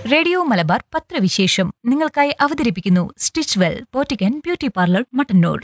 radio Malabar പത്രവിശേഷം നിങ്ങൾക്കായി അവതരിപ്പിക്കുന്നു സ്റ്റിച്ച് വെൽ പോറ്റിക്കൻ ബ്യൂട്ടി പാർലർ മട്ടന്നൂർ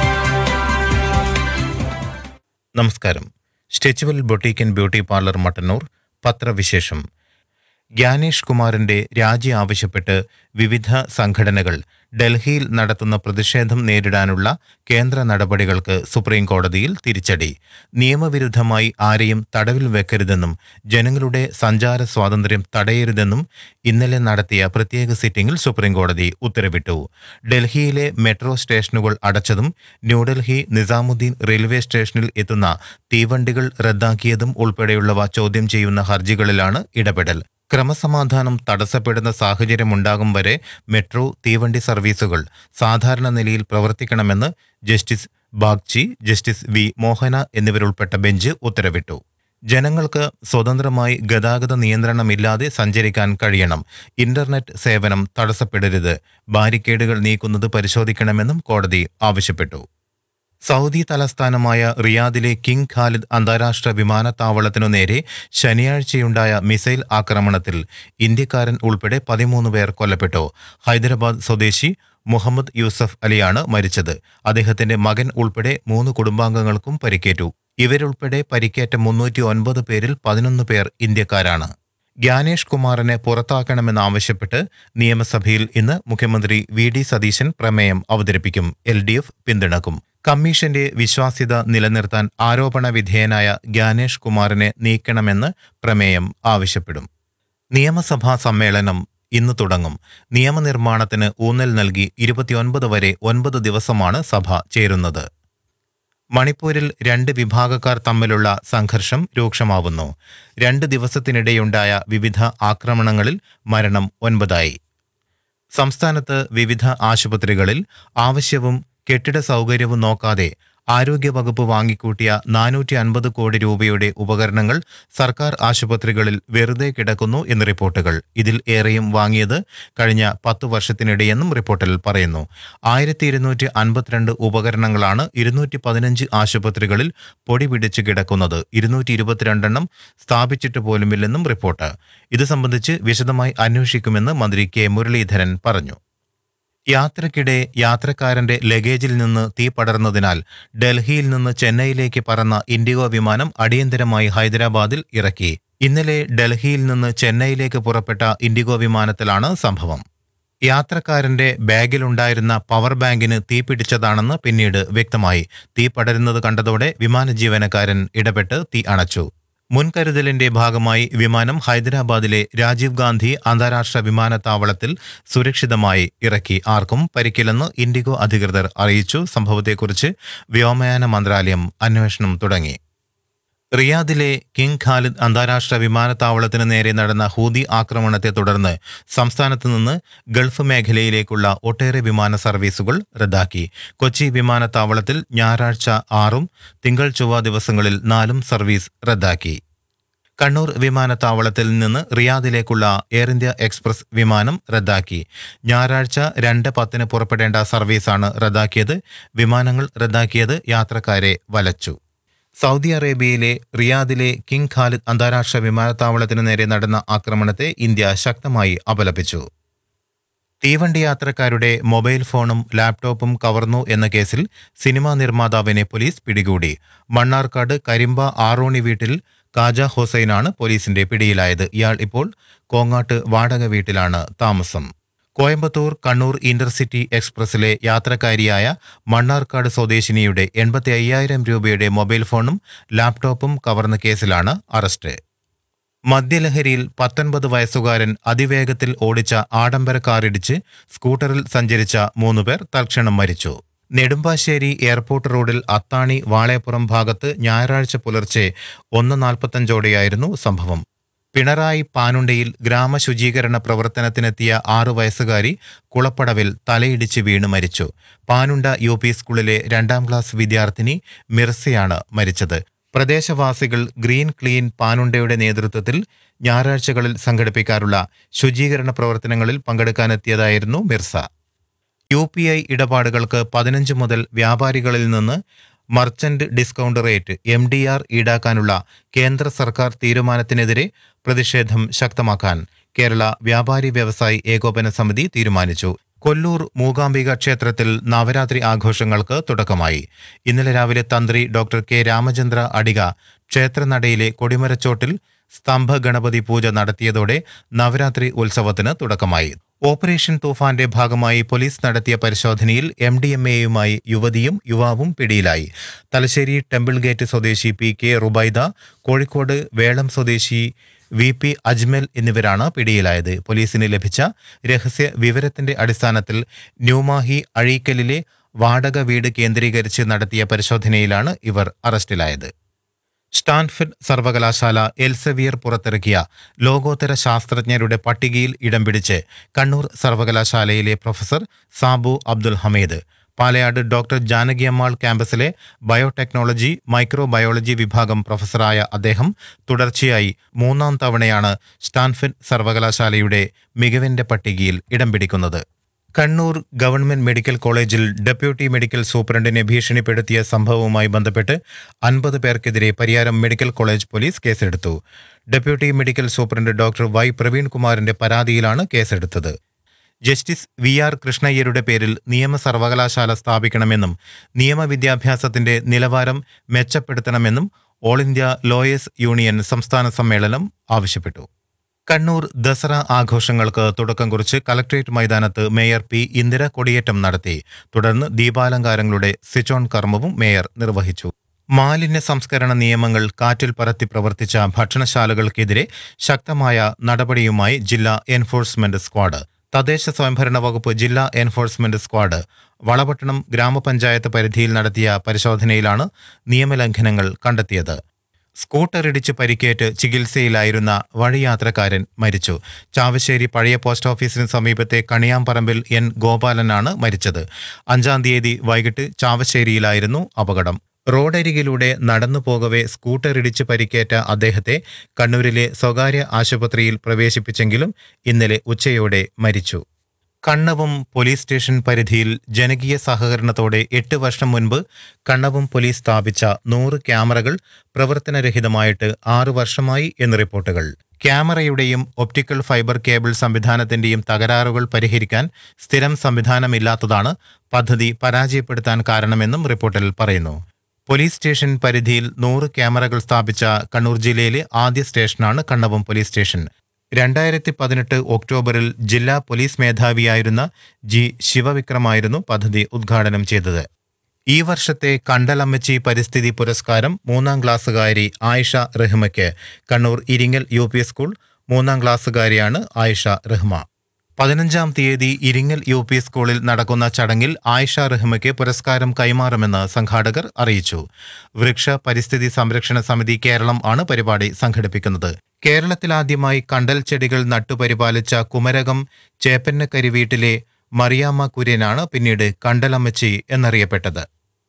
നമസ്കാരം stitch well boutique and beauty parlour Mattannur പത്രവിശേഷം ഗ്യാനേഷ് കുമാറിന്റെ രാജി ആവശ്യപ്പെട്ട് വിവിധ സംഘടനകൾ ഡൽഹിയിൽ നടത്തുന്ന പ്രതിഷേധം നേരിടാനുള്ള കേന്ദ്ര നടപടികൾക്ക് സുപ്രീം കോടതിയിൽ തിരിച്ചടി നിയമവിരുദ്ധമായി ആരെയും തടവിൽ വെക്കരുതെന്നും ജനങ്ങളുടെ സഞ്ചാര സ്വാതന്ത്ര്യം തടയരുതെന്നും ഇന്നലെ നടത്തിയ പ്രത്യേക സിറ്റിംഗിൽ സുപ്രീം കോടതി ഉത്തരവിട്ടു ഡൽഹിയിലെ മെട്രോ സ്റ്റേഷനുകൾ അടച്ചതും ന്യൂഡൽഹി നിസാമുദ്ദീൻ റെയിൽവേ സ്റ്റേഷനിൽ എത്തുന്ന തീവണ്ടികൾ റദ്ദാക്കിയതും ഉൾപ്പെടെയുള്ളവ ചോദ്യം ചെയ്യുന്ന ഹർജികളിലാണ് ഇടപെടൽ ക്രമസമാധാനം തടസ്സപ്പെടുന്ന സാഹചര്യമുണ്ടാകും വരെ മെട്രോ തീവണ്ടി സർവീസുകൾ സാധാരണ നിലയിൽ പ്രവർത്തിക്കണമെന്ന് justice Bagchi justice V Mohana എന്നിവരുൾപ്പെട്ട ബെഞ്ച് ഉത്തരവിട്ടു ജനങ്ങൾക്ക് സ്വതന്ത്രമായി ഗതാഗത നിയന്ത്രണമില്ലാതെ സഞ്ചരിക്കാൻ കഴിയണം ഇന്റർനെറ്റ് സേവനം തടസ്സപ്പെടരുത് ബാരിക്കേഡുകൾ നീക്കുന്നത് പരിശോധിക്കണമെന്നും കോടതി ആവശ്യപ്പെട്ടു സൗദി തലസ്ഥാനമായ റിയാദിലെ കിങ് ഖാലിദ് അന്താരാഷ്ട്ര വിമാനത്താവളത്തിനു നേരെ ശനിയാഴ്ചയുണ്ടായ മിസൈൽ ആക്രമണത്തിൽ ഇന്ത്യക്കാരൻ ഉൾപ്പെടെ പതിമൂന്ന് പേർ കൊല്ലപ്പെട്ടു ഹൈദരാബാദ് സ്വദേശി മുഹമ്മദ് യൂസഫ് അലിയാണ് മരിച്ചത് അദ്ദേഹത്തിന്റെ മകൻ ഉൾപ്പെടെ മൂന്ന് കുടുംബാംഗങ്ങൾക്കും പരിക്കേറ്റു ഇവരുൾപ്പെടെ പരിക്കേറ്റ മുന്നൂറ്റി ഒൻപത് പേരിൽ പതിനൊന്ന് പേർ ഇന്ത്യക്കാരാണ് ഗ്യാനേഷ് കുമാറിനെ പുറത്താക്കണമെന്നാവശ്യപ്പെട്ട് നിയമസഭയിൽ ഇന്ന് മുഖ്യമന്ത്രി വി ഡി സതീശൻ പ്രമേയം അവതരിപ്പിക്കും എൽ ഡി എഫ് പിന്തുണക്കും കമ്മീഷന്റെ വിശ്വാസ്യത നിലനിർത്താൻ ആരോപണ വിധേയനായ ഗ്യാനേഷ് കുമാറിനെ നീക്കണമെന്ന് പ്രമേയം ആവശ്യപ്പെടും നിയമസഭാ സമ്മേളനം ഇന്ന് തുടങ്ങും നിയമനിർമ്മാണത്തിന് ഊന്നൽ നൽകി ഇരുപത്തിയൊൻപത് വരെ ഒൻപത് ദിവസമാണ് സഭ ചേരുന്നത് മണിപ്പൂരിൽ രണ്ട് വിഭാഗക്കാർ തമ്മിലുള്ള സംഘർഷം രൂക്ഷമാവുന്നു രണ്ട് ദിവസത്തിനിടെയുണ്ടായ വിവിധ ആക്രമണങ്ങളിൽ മരണം ഒൻപതായി സംസ്ഥാനത്ത് വിവിധ ആശുപത്രികളിൽ ആവശ്യവും കെട്ടിട സൗകര്യവും നോക്കാതെ ആരോഗ്യവകുപ്പ് വാങ്ങിക്കൂട്ടിയ നാനൂറ്റി അൻപത് കോടി രൂപയുടെ ഉപകരണങ്ങൾ സർക്കാർ ആശുപത്രികളിൽ വെറുതെ കിടക്കുന്നു എന്ന് റിപ്പോർട്ടുകൾ ഇതിൽ ഏറെയും വാങ്ങിയത് കഴിഞ്ഞ പത്തു വർഷത്തിനിടെയെന്നും റിപ്പോർട്ടിൽ പറയുന്നു ആയിരത്തി ഇരുന്നൂറ്റി അൻപത്തിരണ്ട് ഉപകരണങ്ങളാണ് ഇരുന്നൂറ്റി പതിനഞ്ച് ആശുപത്രികളിൽ പൊടി പിടിച്ച് കിടക്കുന്നത് ഇരുന്നൂറ്റി ഇരുപത്തിരണ്ടെണ്ണം സ്ഥാപിച്ചിട്ട് പോലുമില്ലെന്നും റിപ്പോർട്ട് ഇത് സംബന്ധിച്ച് വിശദമായി അന്വേഷിക്കുമെന്ന് മന്ത്രി കെ മുരളീധരൻ പറഞ്ഞു യാത്രക്കിടെ യാത്രക്കാരന്റെ ലഗേജിൽ നിന്ന് തീ പടർന്നതിനാൽ ഡൽഹിയിൽ നിന്ന് ചെന്നൈയിലേക്ക് പറന്ന ഇൻഡിഗോ വിമാനം അടിയന്തരമായി ഹൈദരാബാദിൽ ഇറക്കി ഇന്നലെ ഡൽഹിയിൽ നിന്ന് ചെന്നൈയിലേക്ക് പുറപ്പെട്ട ഇൻഡിഗോ വിമാനത്തിലാണ് സംഭവം യാത്രക്കാരന്റെ ബാഗിലുണ്ടായിരുന്ന പവർ ബാങ്കിന് തീ പിടിച്ചതാണെന്ന് പിന്നീട് വ്യക്തമായി തീ പടരുന്നത് കണ്ടതോടെ വിമാന ജീവനക്കാരൻ ഇടപെട്ട് തീ അണച്ചു മുൻകരുതലിന്റെ ഭാഗമായി വിമാനം ഹൈദരാബാദിലെ രാജീവ് ഗാന്ധി അന്താരാഷ്ട്ര വിമാനത്താവളത്തിൽ സുരക്ഷിതമായി ഇറക്കി ആർക്കും പരിക്കില്ലെന്ന് ഇൻഡിഗോ അധികൃതർ അറിയിച്ചു സംഭവത്തെക്കുറിച്ച് വ്യോമയാന മന്ത്രാലയം അന്വേഷണം തുടങ്ങി റിയാദിലെ കിങ് ഖാലിദ് അന്താരാഷ്ട്ര വിമാനത്താവളത്തിന് നേരെ നടന്ന ഹൂതി ആക്രമണത്തെ തുടർന്ന് സംസ്ഥാനത്ത് നിന്ന് ഗൾഫ് മേഖലയിലേക്കുള്ള ഒട്ടേറെ വിമാന സർവീസുകൾ റദ്ദാക്കി കൊച്ചി വിമാനത്താവളത്തിൽ ഞായറാഴ്ച ആറും തിങ്കൾ ചൊവ്വ ദിവസങ്ങളിൽ നാലും സർവീസ് റദ്ദാക്കി കണ്ണൂർ വിമാനത്താവളത്തിൽ നിന്ന് റിയാദിലേക്കുള്ള എയർ ഇന്ത്യ എക്സ്പ്രസ് വിമാനം റദ്ദാക്കി ഞായറാഴ്ച രണ്ട് പത്തിന് പുറപ്പെടേണ്ട സർവീസാണ് റദ്ദാക്കിയത് വിമാനങ്ങൾ റദ്ദാക്കിയത് യാത്രക്കാരെ വലച്ചു സൗദി അറേബ്യയിലെ റിയാദിലെ കിങ് ഖാലിദ് അന്താരാഷ്ട്ര വിമാനത്താവളത്തിനു നേരെ നടന്ന ആക്രമണത്തെ ഇന്ത്യ ശക്തമായി അപലപിച്ചു തീവണ്ടി യാത്രക്കാരുടെ മൊബൈൽ ഫോണും ലാപ്ടോപ്പും കവർന്നു എന്ന കേസിൽ സിനിമാ നിർമ്മാതാവിനെ പോലീസ് പിടികൂടി മണ്ണാർക്കാട് കരിമ്പ ആറോണി വീട്ടിൽ കാജ ഹുസൈനാണ് പോലീസിന്റെ പിടിയിലായത് ഇയാൾ ഇപ്പോൾ കോങ്ങാട്ട് വാടക വീട്ടിലാണ് താമസം കോയമ്പത്തൂർ കണ്ണൂർ ഇന്റർസിറ്റി എക്സ്പ്രസിലെ യാത്രക്കാരിയായ മണ്ണാർക്കാട് സ്വദേശിനിയുടെ എൺപത്തി അയ്യായിരം രൂപയുടെ മൊബൈൽ ഫോണും ലാപ്ടോപ്പും കവർന്ന കേസിലാണ് അറസ്റ്റ് മദ്യലഹരിയിൽ പത്തൊൻപത് വയസ്സുകാരൻ അതിവേഗത്തിൽ ഓടിച്ച ആഡംബര കാറിടിച്ച് സ്കൂട്ടറിൽ സഞ്ചരിച്ച മൂന്നുപേർ തൽക്ഷണം മരിച്ചു നെടുമ്പാശ്ശേരി എയർപോർട്ട് റോഡിൽ അത്താണി വാളേപ്പുറം ഭാഗത്ത് ഞായറാഴ്ച പുലർച്ചെ ഒന്ന് നാൽപ്പത്തഞ്ചോടെയായിരുന്നു സംഭവം പിണറായി പാനുണ്ടയിൽ ഗ്രാമശുചീകരണ പ്രവർത്തനത്തിനെത്തിയ ആറു വയസ്സുകാരി കുളപ്പടവിൽ തലയിടിച്ച് വീണ് മരിച്ചു പാനുണ്ട യു പി സ്കൂളിലെ രണ്ടാം ക്ലാസ് വിദ്യാർത്ഥിനി മിർസയാണ് മരിച്ചത് പ്രദേശവാസികൾ ഗ്രീൻ ക്ലീൻ പാനുണ്ടയുടെ നേതൃത്വത്തിൽ ഞായറാഴ്ചകളിൽ സംഘടിപ്പിക്കാറുള്ള ശുചീകരണ പ്രവർത്തനങ്ങളിൽ പങ്കെടുക്കാനെത്തിയതായിരുന്നു മിർസ യു പി ഐ ഇടപാടുകൾക്ക് പതിനഞ്ച് മുതൽ വ്യാപാരികളിൽ നിന്ന് merchant discount rate M D R ഈടാക്കാനുള്ള കേന്ദ്ര സർക്കാർ തീരുമാനത്തിനെതിരെ പ്രതിഷേധം ശക്തമാക്കാൻ കേരള വ്യാപാരി വ്യവസായി ഏകോപന സമിതി തീരുമാനിച്ചു കൊല്ലൂർ മൂകാംബിക ക്ഷേത്രത്തിൽ നവരാത്രി ആഘോഷങ്ങൾക്ക് തുടക്കമായി ഇന്നലെ രാവിലെ തന്ത്രി ഡോക്ടർ കെ രാമചന്ദ്ര അടിക ക്ഷേത്രനടയിലെ കൊടിമരച്ചോട്ടിൽ സ്തംഭ ഗണപതി പൂജ നടത്തിയതോടെ നവരാത്രി ഉത്സവത്തിന് തുടക്കമായി ഓപ്പറേഷൻ തൂഫാന്റെ ഭാഗമായി പോലീസ് നടത്തിയ പരിശോധനയിൽ എം ഡി എം എയുമായി യുവതിയും യുവാവും പിടിയിലായി തലശ്ശേരി ടെമ്പിൾ ഗേറ്റ് സ്വദേശി പി കെ റുബൈദ കോഴിക്കോട് വേളം സ്വദേശി വി പി അജ്മൽ എന്നിവരാണ് പിടിയിലായത് പോലീസിന് ലഭിച്ച രഹസ്യ വിവരത്തിന്റെ അടിസ്ഥാനത്തിൽ ന്യൂമാഹി അഴീക്കലിലെ വാടക വീട് കേന്ദ്രീകരിച്ച് നടത്തിയ പരിശോധനയിലാണ് ഇവർ അറസ്റ്റിലായത് സ്റ്റാൻഫിഡ് സർവകലാശാല എൽസെവിയർ പുറത്തിറക്കിയ ലോകോത്തര ശാസ്ത്രജ്ഞരുടെ പട്ടികയിൽ ഇടം പിടിച്ച് കണ്ണൂർ സർവകലാശാലയിലെ പ്രൊഫസർ സാബു അബ്ദുൽ ഹമീദ് പാലയാട് ഡോക്ടർ ജാനകിയമ്മാൾ ക്യാമ്പസിലെ ബയോടെക്നോളജി മൈക്രോബയോളജി വിഭാഗം പ്രൊഫസറായ അദ്ദേഹം തുടർച്ചയായി മൂന്നാം തവണയാണ് സ്റ്റാൻഫിഡ് സർവകലാശാലയുടെ മികവിന്റെ പട്ടികയിൽ ഇടം പിടിക്കുന്നത് കണ്ണൂർ ഗവൺമെന്റ് മെഡിക്കൽ കോളേജിൽ ഡെപ്യൂട്ടി മെഡിക്കൽ സൂപ്രണ്ടിനെ ഭീഷണിപ്പെടുത്തിയ സംഭവവുമായി ബന്ധപ്പെട്ട് അൻപത് പേർക്കെതിരെ പരിയാരം മെഡിക്കൽ കോളേജ് പോലീസ് കേസെടുത്തു deputy medical superintendent doctor Y Praveen കുമാറിന്റെ പരാതിയിലാണ് കേസെടുത്തത് ജസ്റ്റിസ് വി ആർ കൃഷ്ണയ്യരുടെ പേരിൽ നിയമ സർവകലാശാല സ്ഥാപിക്കണമെന്നും നിയമവിദ്യാഭ്യാസത്തിന്റെ നിലവാരം മെച്ചപ്പെടുത്തണമെന്നും ഓൾ ഇന്ത്യ ലോയേഴ്സ് യൂണിയൻ സംസ്ഥാന സമ്മേളനം ആവശ്യപ്പെട്ടു കണ്ണൂർ ദസറ ആഘോഷങ്ങൾക്ക് തുടക്കം കുറിച്ച് കലക്ട്രേറ്റ് മൈതാനത്ത് മേയർ പി ഇന്ദിര കൊടിയേറ്റം നടത്തി തുടർന്ന് ദീപാലങ്കാരങ്ങളുടെ സ്വിച്ച് ഓൺ കർമ്മവും മേയർ നിർവഹിച്ചു മാലിന്യ സംസ്കരണ നിയമങ്ങൾ കാറ്റിൽ പറത്തി പ്രവർത്തിച്ച ഭക്ഷണശാലകൾക്കെതിരെ ശക്തമായ നടപടിയുമായി ജില്ലാ എൻഫോഴ്സ്മെന്റ് സ്ക്വാഡ് തദ്ദേശ സ്വയംഭരണ വകുപ്പ് ജില്ലാ എൻഫോഴ്സ്മെന്റ് സ്ക്വാഡ് വളപട്ടണം ഗ്രാമപഞ്ചായത്ത് പരിധിയിൽ നടത്തിയ പരിശോധനയിലാണ് നിയമലംഘനങ്ങൾ കണ്ടെത്തിയത് സ്കൂട്ടർ ഇടിച്ച് പരിക്കേറ്റ് ചികിത്സയിലായിരുന്ന വഴിയാത്രക്കാരൻ മരിച്ചു ചാവശ്ശേരി പഴയ പോസ്റ്റ് ഓഫീസിന് സമീപത്തെ കണിയാമ്പറമ്പിൽ എൻ ഗോപാലനാണ് മരിച്ചത് അഞ്ചാം തീയതി വൈകിട്ട് ചാവശ്ശേരിയിലായിരുന്നു അപകടം റോഡരികിലൂടെ നടന്നു പോകവെ സ്കൂട്ടർ ഇടിച്ച് പരിക്കേറ്റ അദ്ദേഹത്തെ കണ്ണൂരിലെ സ്വകാര്യ ആശുപത്രിയിൽ പ്രവേശിപ്പിച്ചെങ്കിലും ഇന്നലെ ഉച്ചയോടെ മരിച്ചു കണ്ണവും പോലീസ് സ്റ്റേഷൻ പരിധിയിൽ ജനകീയ സഹകരണത്തോടെ എട്ട് വർഷം മുൻപ് കണ്ണവും പോലീസ് സ്ഥാപിച്ച നൂറ് ക്യാമറകൾ പ്രവർത്തനരഹിതമായിട്ട് ആറു വർഷമായി എന്ന് റിപ്പോർട്ടുകൾ ക്യാമറയുടെയും ഒപ്റ്റിക്കൽ ഫൈബർ കേബിൾ സംവിധാനത്തിന്റെയും തകരാറുകൾ പരിഹരിക്കാൻ സ്ഥിരം സംവിധാനമില്ലാത്തതാണ് പദ്ധതി പരാജയപ്പെടുത്താൻ കാരണമെന്നും റിപ്പോർട്ടിൽ പറയുന്നു പോലീസ് സ്റ്റേഷൻ പരിധിയിൽ നൂറ് ക്യാമറകൾ സ്ഥാപിച്ച കണ്ണൂർ ജില്ലയിലെ ആദ്യ സ്റ്റേഷനാണ് കണ്ണവം പോലീസ് സ്റ്റേഷൻ രണ്ടായിരത്തി പതിനെട്ട് ഒക്ടോബറിൽ ജില്ലാ പോലീസ് മേധാവിയായിരുന്ന ജി ശിവവിക്രമായിരുന്നു പദ്ധതി ഉദ്ഘാടനം ചെയ്തത് ഈ വർഷത്തെ കണ്ടലമ്മച്ചി പരിസ്ഥിതി പുരസ്കാരം മൂന്നാം ക്ലാസ്സുകാരി ആയിഷ റഹ്മയ്ക്ക് Kannur Iringal U P school മൂന്നാം ക്ലാസ്സുകാരിയാണ് ആയിഷ റഹ്മ പതിനഞ്ചാം തീയതി ഇരിങ്ങൽ യു പി സ്കൂളിൽ നടക്കുന്ന ചടങ്ങിൽ ആയിഷ റഹ്മയ്ക്ക് പുരസ്കാരം കൈമാറുമെന്ന് സംഘാടകർ അറിയിച്ചു വൃക്ഷ പരിസ്ഥിതി സംരക്ഷണ സമിതി കേരളം ആണ് പരിപാടി സംഘടിപ്പിക്കുന്നത് കേരളത്തിലാദ്യമായി കണ്ടൽ ചെടികൾ നട്ടുപരിപാലിച്ച കുമരകം ചേപ്പന്നക്കരി വീട്ടിലെ മറിയാമ്മ കുര്യനാണ് പിന്നീട് കണ്ടലമ്മച്ചി എന്നറിയപ്പെട്ടത്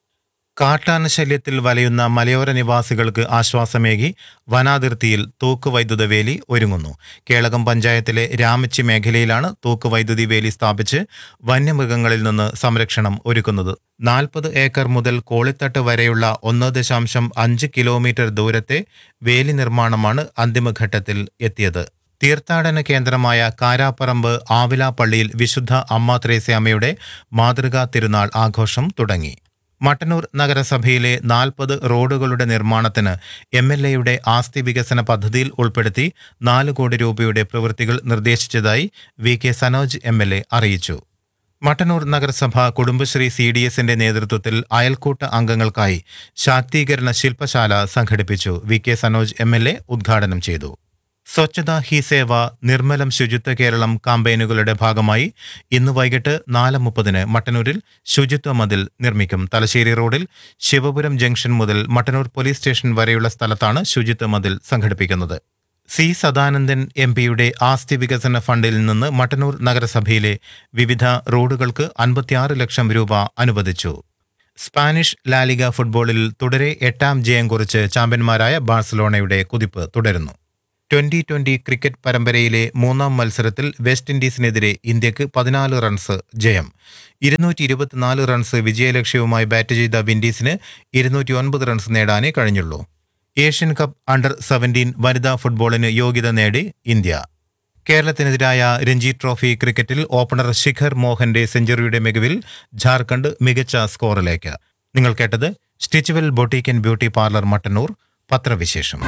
കാട്ടാന ശല്യത്തിൽ വലയുന്ന മലയോര നിവാസികൾക്ക് ആശ്വാസമേകി വനാതിർത്തിയിൽ തൂക്കുവൈദ്യുത വേലി ഒരുങ്ങുന്നു കേളകം പഞ്ചായത്തിലെ രാമച്ചി മേഖലയിലാണ് തൂക്കുവൈദ്യുതി വേലി സ്ഥാപിച്ച് വന്യമൃഗങ്ങളിൽ നിന്ന് സംരക്ഷണം ഒരുക്കുന്നത് നാൽപ്പത് ഏക്കർ മുതൽ കോളിത്തട്ട് വരെയുള്ള ഒന്ന് ദശാംശം അഞ്ച് കിലോമീറ്റർ ദൂരത്തെ വേലി നിർമ്മാണമാണ് അന്തിമഘട്ടത്തിൽ എത്തിയത് തീർത്ഥാടന കേന്ദ്രമായ കാരാപ്പറമ്പ് ആവിലാപ്പള്ളിയിൽ വിശുദ്ധ അമ്മ ത്രേസ്യാമ്മയുടെ മാതൃകാ തിരുനാൾ ആഘോഷം തുടങ്ങി മട്ടന്നൂർ നഗരസഭയിലെ നാൽപ്പത് റോഡുകളുടെ നിർമ്മാണത്തിന് എം എൽ എയുടെ ആസ്തി വികസന പദ്ധതിയിൽ ഉൾപ്പെടുത്തി നാല് കോടി രൂപയുടെ പ്രവൃത്തികൾ നിർദ്ദേശിച്ചതായി V K Sanoj M L A അറിയിച്ചു മട്ടന്നൂർ നഗരസഭ കുടുംബശ്രീ സി ഡി എസിന്റെ നേതൃത്വത്തിൽ അയൽക്കൂട്ട അംഗങ്ങൾക്കായി ശാക്തീകരണ ശില്പശാല സംഘടിപ്പിച്ചു V K Sanoj M L A ഉദ്ഘാടനം ചെയ്തു സ്വച്ഛത ഹി സേവ നിർമ്മലം ശുചിത്വ കേരളം കാമ്പയിനുകളുടെ ഭാഗമായി ഇന്ന് വൈകിട്ട് നാല് മുപ്പതിന് മട്ടന്നൂരിൽ ശുചിത്വ മതിൽ നിർമ്മിക്കും തലശ്ശേരി റോഡിൽ ശിവപുരം ജംഗ്ഷൻ മുതൽ മട്ടന്നൂർ പോലീസ് സ്റ്റേഷൻ വരെയുള്ള സ്ഥലത്താണ് ശുചിത്വ മതിൽ സംഘടിപ്പിക്കുന്നത് സി സദാനന്ദൻ എം പിയുടെ ആസ്തി വികസന ഫണ്ടിൽ നിന്ന് മട്ടന്നൂർ നഗരസഭയിലെ വിവിധ റോഡുകൾക്ക് അൻപത്തിയാറ് ലക്ഷം രൂപ അനുവദിച്ചു സ്പാനിഷ് ലാലിഗ ഫുട്ബോളിൽ തുടരെ എട്ടാം ജയം കുറിച്ച് ചാമ്പ്യന്മാരായ ബാഴ്സലോണയുടെ കുതിപ്പ് തുടരുന്നു ട്വന്റി ട്വന്റി ക്രിക്കറ്റ് പരമ്പരയിലെ മൂന്നാം മത്സരത്തിൽ വെസ്റ്റ് ഇൻഡീസിനെതിരെ ഇന്ത്യക്ക് പതിനാല് റൺസ് ജയം ഇരുന്നൂറ്റി ഇരുപത്തിനാല് റൺസ് വിജയലക്ഷ്യവുമായി ബാറ്റ് ചെയ്ത വിൻഡീസിന് ഇരുന്നൂറ്റി ഒൻപത് റൺസ് നേടാനേ കഴിഞ്ഞുള്ളൂ ഏഷ്യൻ കപ്പ് അണ്ടർ സെവൻറ്റീൻ വനിതാ ഫുട്ബോളിന് യോഗ്യത നേടി ഇന്ത്യ കേരളത്തിനെതിരായ രഞ്ജി ട്രോഫി ക്രിക്കറ്റിൽ ഓപ്പണർ ശിഖർ മോഹന്റെ സെഞ്ചുറിയുടെ മികവിൽ ജാർഖണ്ഡ് മികച്ച സ്കോറിലേക്ക് നിങ്ങൾ കേട്ടത് stitch well boutique and beauty parlour Mattannur പത്രവിശേഷം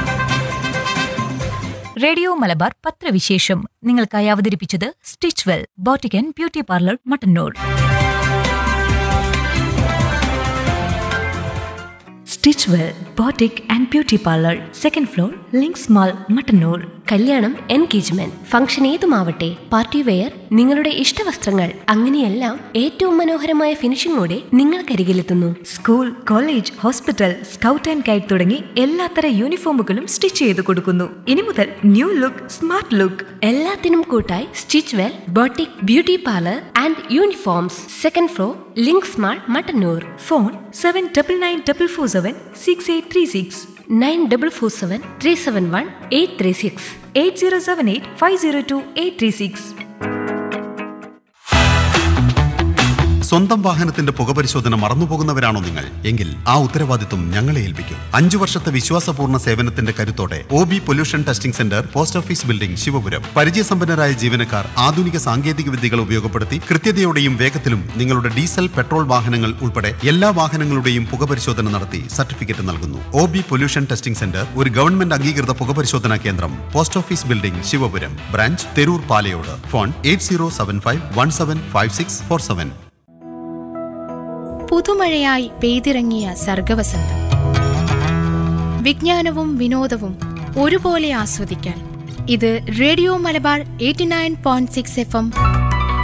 റേഡിയോ മലബാർ പത്രവിശേഷം നിങ്ങൾക്കായി അവതരിപ്പിച്ചത് stitch well boutique and beauty parlour Mattannur stitch well boutique and beauty parlour second floor links mall Mattannur കല്യാണം എൻഗേജ്മെന്റ് ഫംഗ്ഷൻ ഏതുമാവട്ടെ പാർട്ടി വെയർ നിങ്ങളുടെ ഇഷ്ടവസ്ത്രങ്ങൾ അങ്ങനെയെല്ലാം ഏറ്റവും മനോഹരമായ ഫിനിഷിംഗോടെ നിങ്ങൾക്കരികിലെത്തുന്നു school college hospital scout and guide തുടങ്ങി എല്ലാത്തര യൂണിഫോമുകളും സ്റ്റിച്ച് ചെയ്ത് കൊടുക്കുന്നു ഇനി മുതൽ ന്യൂ ലുക്ക് സ്മാർട്ട് ലുക്ക് എല്ലാത്തിനും കൂട്ടായി stitch well boutique beauty parlour and uniforms second floor links mall Mattannur phone seven double nine double four seven six eight three six nine double four seven three seven one eight three six eight zero seven eight five zero two eight three six സ്വന്തം വാഹനത്തിന്റെ പുകപരിശോധന മറന്നുപോകുന്നവരാണോ നിങ്ങൾ എങ്കിൽ ആ ഉത്തരവാദിത്വം ഞങ്ങളെ ഏൽപ്പിക്കും അഞ്ചു വർഷത്തെ വിശ്വാസപൂർണ്ണ സേവനത്തിന്റെ കരുത്തോടെ O B pollution testing centre post office building Sivapuram പരിചയസമ്പന്നരായ ജീവനക്കാർ ആധുനിക സാങ്കേതിക വിദ്യകൾ ഉപയോഗപ്പെടുത്തി കൃത്യതയോടെയും വേഗത്തിലും നിങ്ങളുടെ ഡീസൽ പെട്രോൾ വാഹനങ്ങൾ ഉൾപ്പെടെ എല്ലാ വാഹനങ്ങളുടെയും പുകപരിശോധന നടത്തി സർട്ടിഫിക്കറ്റ് നൽകുന്നു O B pollution testing centre ഒരു ഗവൺമെന്റ് അംഗീകൃത പുകപരിശോധനാ കേന്ദ്രം post office building Sivapuram branch Theroor Palayode phone eight zero seven five one seven five six four seven പുതുമഴയായി പെയ്തിറങ്ങിയ സർഗവസന്തം വിജ്ഞാനവും വിനോദവും ഒരുപോലെ ആസ്വദിക്കാൻ ഇത് radio Malabar eighty nine point six F M